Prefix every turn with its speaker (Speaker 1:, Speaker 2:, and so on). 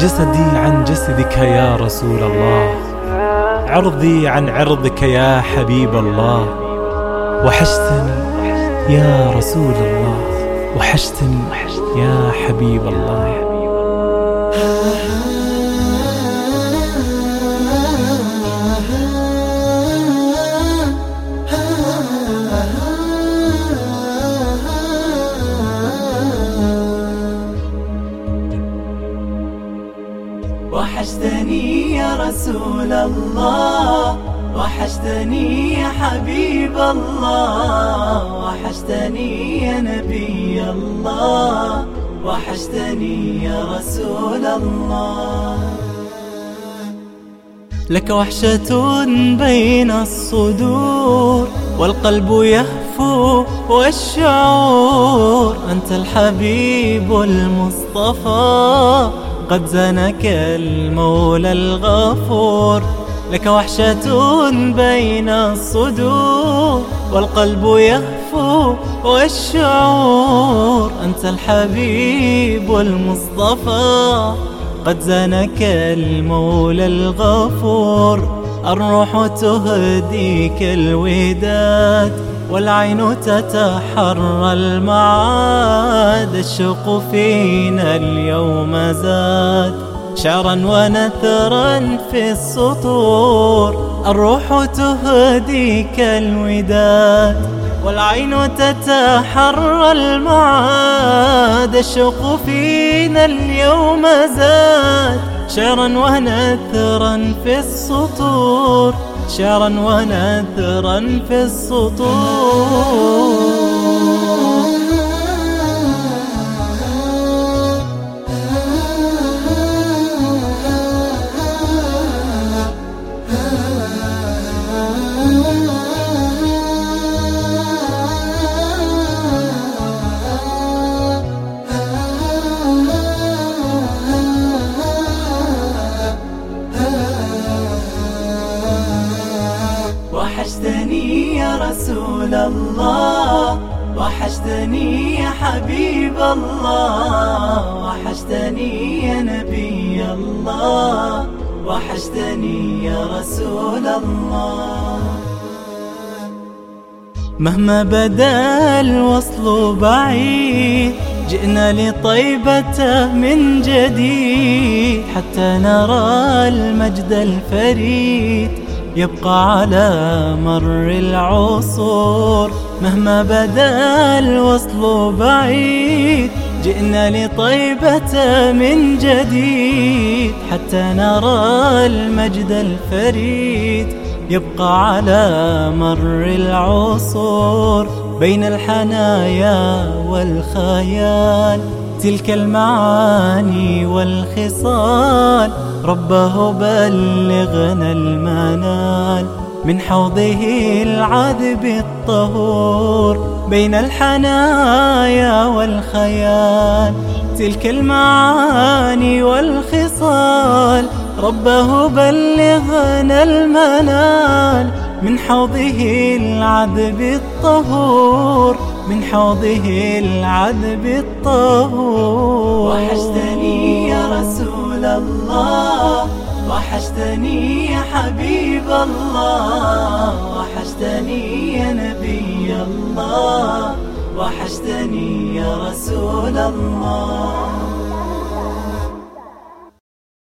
Speaker 1: جسدي عن جسدك يا رسول الله عرضي عن عرضك يا حبيب الله وحشتني يا رسول الله وحشتني يا حبيب الله
Speaker 2: وحشتني يا رسول الله وحشتني يا حبيب الله وحشتني يا نبي الله وحشتني يا رسول الله لك وحشة بين الصدور والقلب يهفو والشعور أنت الحبيب المصطفى قد زنك المولى الغفور لك وحشة بين الصدور والقلب يهفو والشعور أنت الحبيب المصطفى قد زنك المولى الغفور الروح تهديك الوداد والعين تتحرى المعاد الشوق فينا اليوم زاد شعرا ونثرا في السطور الروح تهديك الوداد والعين تتحرى المعاد الشوق فينا اليوم زاد شعرا ونثرا في السطور شعرا ونثرا في السطور وحشتني يا رسول الله وحشتني يا حبيب الله وحشتني يا نبي الله وحشتني يا رسول الله مهما بدا الوصل بعيد جئنا لطيبة من جديد حتى نرى المجد الفريد يبقى على مر العصور مهما بدا الوصل بعيد جئنا لطيبة من جديد حتى نرى المجد الفريد يبقى على مر العصور بين الحنايا والخيال تلك المعاني والخصال ربه بلغنا المنال من حوضه العذب الطهور بين الحنايا والخيال تلك المعاني والخصال ربه بلغنا المنال من حوضه العذب الطهور من حوضه العذب الطهور
Speaker 3: وحشتني يا رسول الله وحشتني يا حبيب الله وحشتني يا نبي الله وحشتني يا رسول الله